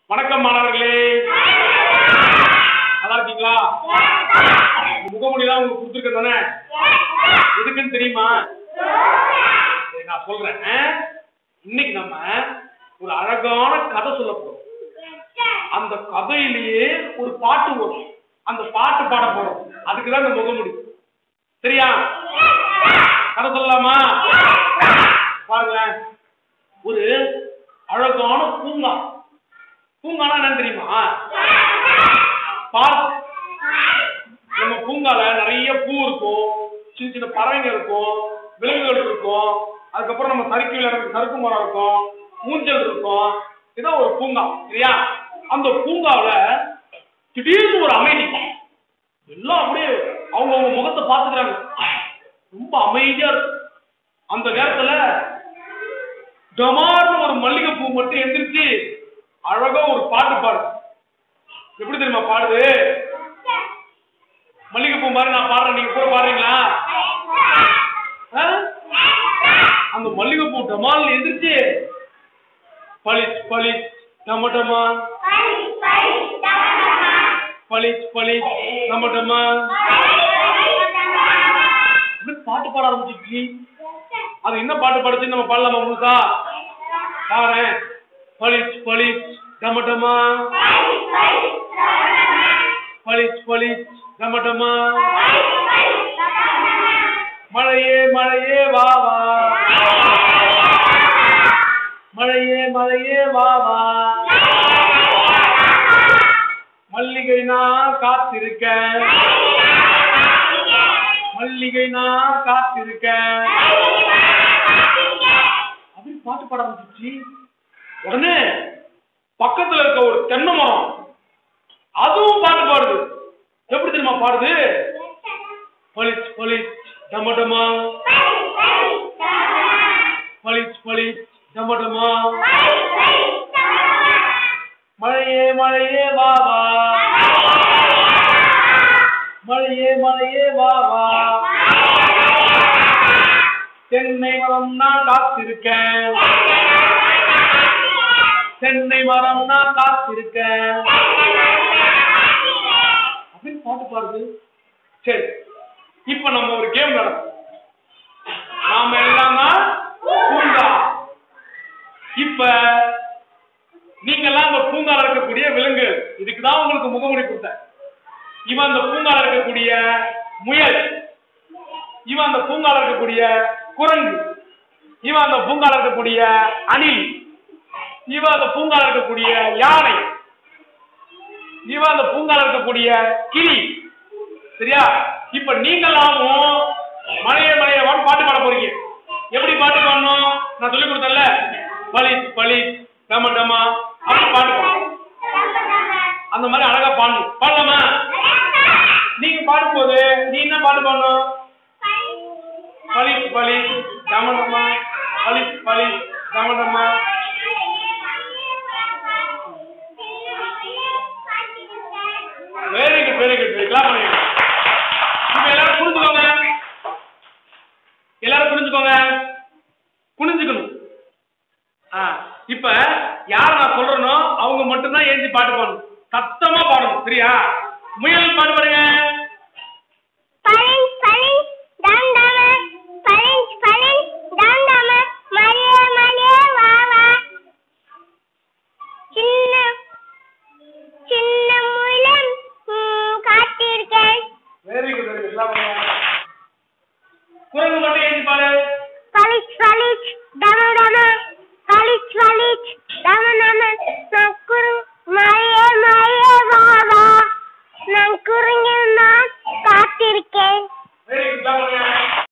வணக்கம் மாணவர்களே நல்லா இருக்கீங்களா உங்க முகமொழிதான் உங்களுக்கு கொடுத்துருக்கேன் தானே எதுக்குன்னு தெரியுமா சரி, நான் சொல்றேன் ஆ? இன்னைக்கு நம்ம ஒரு அழகான கதை சொல்ல போறோம் அந்த கதையிலேயே ஒரு பாட்டு வரும் அந்த பாட்டு பாட போறோம் அதுக்கு தான் இந்த முகமொழி சரியா கதை சொல்லலாமா பாருங்க ஒரு அழகான பூங்கா பூங்கானா என்னன்னு தெரியுமா பார்க் நம்ம பூங்கால நிறைய பூ இருக்கும் சின்ன சின்ன பறவைங்க இருக்கும் விலங்குகள் இருக்கும் அதுக்கப்புறம் நம்ம சறுக்கு விளையாடுற சறுக்கு மரம் இருக்கும் ஊஞ்சல் இருக்கும் இதான் ஒரு பூங்கா சரியா அந்த பூங்காவுல திடீர்னு ஒரு அமைதி எல்லாம் அப்படியே அவங்கவுங்க முகத்தை பார்த்துக்கிறாங்க ரொம்ப அமைதியா இருக்கு அந்த நேரத்துல டமார்னு ஒரு மல்லிகைப்பூ மட்டும் எந்திரிச்சு அழகா ஒரு பாட்டு பாடுது எப்படி தெரியுமா பாடுது மல்லிகைப்பூ மாதிரி நான் பாடுறேன் நீங்க கூட பாடுறீங்களா ஆ? அந்த மல்லிகைப்பூ டமால் எந்திரிச்சு பளிச் பளிச் டம டமா பளிச் பளிச் டம டமா அப்படின்னு பாட்டு பாட ஆரம்பிச்சிச்சு அது என்ன பாட்டு பாடுச்சுன்னு நம்ம பாடலாமா முழுசா பாரு பளிச் பளிச் டம டமா பளிச் பளிச் டம டமா மழையே மழையே வா வா மழையே மழையே வா வா மல்லிகை நான் காத்திருக்கேன் மல்லிகை நான் காத்திருக்கேன் அப்படின்னு பாட்டு பாட ஆரம்பிச்சிச்சு உடனே பக்கத்துல இருக்க ஒரு தென்னை மரம் அதுவும் பாட்டு பாடுது எப்படி தெரியுமா பாடுது பளிச் பளிச் டம டமா பளிச் பளிச் டம டமா மழையே மழையே வா வா மழையே மழையே வா வா தென்னை மரம் நான் காத்திருக்கேன் தென்னை மரம் நான் காத்திருக்கேன் அப்படின்னு பாட்டு பாடுது சரி இப்ப நம்ம ஒரு கேம் நடக்கும் நாம எல்லாம் தான் பூங்கா இப்ப நீங்க எல்லாம் அந்த பூங்கால இருக்கக்கூடிய விலங்கு இதுக்கு தான் உங்களுக்கு முகமொழி கொடுத்தேன் இவன் அந்த பூங்கால இருக்கக்கூடிய முயல் இவன் அந்த பூங்கால இருக்கக்கூடிய குரங்கு இவன் அந்த பூங்கால இருக்கக்கூடிய அணில் இவன் அந்த பூங்கால இருக்கக்கூடிய யானை இவன் அந்த பூங்கால இருக்கக்கூடிய கிளி சரியா இப்ப நீங்களாவும் மழைய மழையவான் பாட்டு பாட போறீங்க எப்படி பாட்டு பாடணும் நான் சொல்லி கொடுத்தேன்ல பளி பளி டம டமா அப்படி பாட்டு பாடணும் அந்த மாதிரி அழகா பாடணும் பாடலாமா நீங்க பாடும்போது நீ என்ன பாட்டு பாடணும் பளி பளி டம டமா பளி பளி டம டமா very good very good very clap பண்ணுங்க இப்ப எல்லாரும் புரிஞ்சுக்கோங்க எல்லாரும் புரிஞ்சுக்கோங்க குனிஞ்சுக்கணும் ஆ இப்ப யார் நான் சொல்றேனோ அவங்க மட்டும்தான் ஏஞ்சி பாட்டு பாடணும் சத்தமா பாடணும் சரியா முயல் பாட்டு பாடுங்க பளிங் பளிங் டம் டம பளிங் பளிங் டம் டம மழையே மழையே வா வா சின்ன சின்ன முயலம் ம், காத்திருக்கேன் very good very good clap பண்ணுங்க குரங்கு மட்டும் ஏஞ்சி பாடு